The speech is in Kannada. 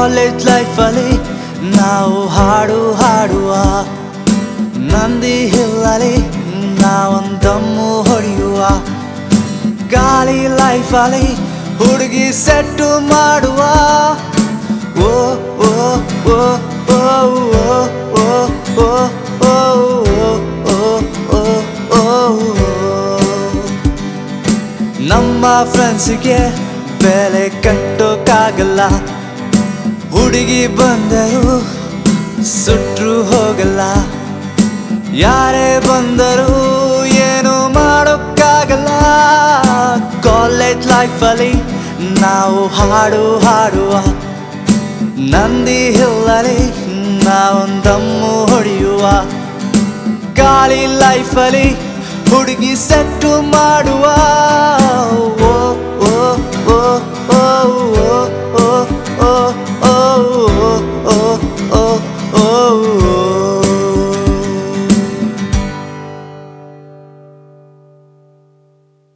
ಕಾಲೇಜ್ ಲೈಫಲ್ಲಿ ನಾವು ಹಾಡು ಹಾಡುವ ನಂದಿ ಹಿಲ್ಲಲ್ಲಿ ನಾವೊಂದಮ್ಮು ಹೊಡೆಯುವ ಗಾಳಿ ಲೈಫಲ್ಲಿ ಹುಡುಗಿ ಸೆಟ್ಟು ಮಾಡುವ ಓ ಓ ಓ ಓ ಓ ಓ ಓ ಓ ಓ ಓ ನಮ್ಮ ಫ್ರೆಂಡ್ಸಿಗೆ ಬೆಲೆ ಕಟ್ಟೋಕ್ಕಾಗಲ್ಲ ಹುಡುಗಿ ಬಂದರು ಸುಟ್ರು ಹೋಗಲ್ಲ ಯಾರೇ ಬಂದರೂ ಏನು ಮಾಡೋಕ್ಕಾಗಲ್ಲ ಕಾಲೇಜ್ ಲೈಫಲ್ಲಿ ನಾವು ಹಾಡು ಹಾಡುವ ನಂದಿ ಹಿಲ್ಲಲ್ಲಿ ನಾವೊಂದಮ್ಮು ಹೊಡೆಯುವ ಗಾಳಿ ಲೈಫಲ್ಲಿ ಹುಡುಗಿ ಸೆಟ್ಟು ಮಾಡುವ ಓ ಓ ಓ ಓ ಓ ಓ ಓ ಓ ಓ ಓ ಓ